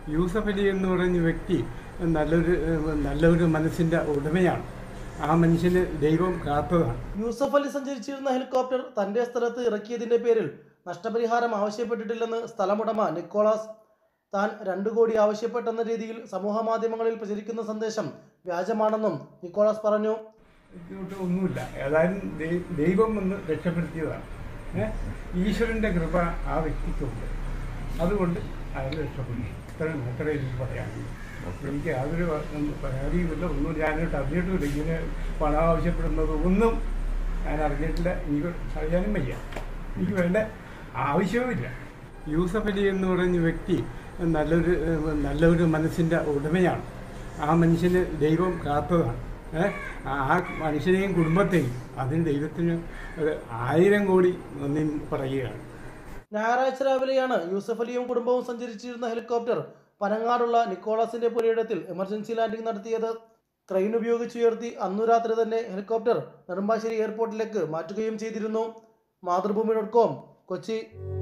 യൂസഫ് അലി എന്ന് പറയുന്ന വ്യക്തി നല്ലൊരു നല്ലൊരു മനസ്സിൻ്റെ ഉടമയാണ് ആ മനുഷ്യന് ദൈവം കാത്തതാണ് യൂസഫ് അലി സഞ്ചരിച്ചിരുന്ന ഹെലികോപ്റ്റർ തന്റെ സ്ഥലത്ത് ഇറക്കിയതിന്റെ പേരിൽ നഷ്ടപരിഹാരം ആവശ്യപ്പെട്ടിട്ടില്ലെന്ന് സ്ഥലമുടമ നിക്കോളാസ് താൻ രണ്ടു കോടി ആവശ്യപ്പെട്ടെന്ന രീതിയിൽ സമൂഹ മാധ്യമങ്ങളിൽ പ്രചരിക്കുന്ന സന്ദേശം വ്യാജമാണെന്നും നിക്കോളാസ് പറഞ്ഞു ഇങ്ങോട്ട് ഒന്നുമില്ല ഏതായാലും ദൈ- ദൈവം വന്ന് രക്ഷപ്പെടുത്തിയതാണ് ഏഹ് ഈശ്വരൻ്റെ കൃപ ആ വ്യക്തിക്കുണ്ട് അതുകൊണ്ട് അയാൾ രക്ഷപ്പെട്ടു ഇത്രയും അത്രയും എനിക്ക് പറയാനുള്ളൂ എനിക്ക് യാതൊരു വ- ഒന്നും പരാതിയുമില്ല ഒന്നും ഞാനായിട്ട് അറിഞ്ഞിട്ടുമില്ല ഇങ്ങനെ പണം ആവശ്യപ്പെടുന്നത് ഒന്നും ഞാൻ അറിഞ്ഞിട്ടില്ല എനിക്ക് അറിയാനും വയ്യ എനിക്ക് വേണ്ട ആവശ്യവുമില്ല യൂസഫ് അലി എന്ന് പറയുന്ന വ്യക്തി നല്ലൊരു നല്ലൊരു മനസ്സിൻ്റെ ഉടമയാണ് ആ മനുഷ്യന് ദൈവം കാത്തതാണ് ഏഹ് ആ മനുഷ്യനെയും കുടുംബത്തെയും അതിന് ദൈവത്തിന് ഒരു ആയിരം കോടി നന്ദി പറയുകയാണ് ഞായറാഴ്ച രാവിലെയാണ് യൂസഫ് അലിയും കുടുംബവും സഞ്ചരിച്ചിരുന്ന ഹെലികോപ്റ്റർ പനങ്ങാടുള്ള നിക്കോളാസിന്റെ പുരയിടത്തിൽ എമർജൻസി ലാൻഡിംഗ് നടത്തിയത് ക്രെയിൻ ഉപയോഗിച്ചുയർത്തി അന്നു രാത്രി തന്നെ ഹെലികോപ്റ്റർ നെടുമ്പാശ്ശേരി എയർപോർട്ടിലേക്ക് മാറ്റുകയും ചെയ്തിരുന്നു മാതൃഭൂമി ഡോട്ട് കോം കൊച്ചി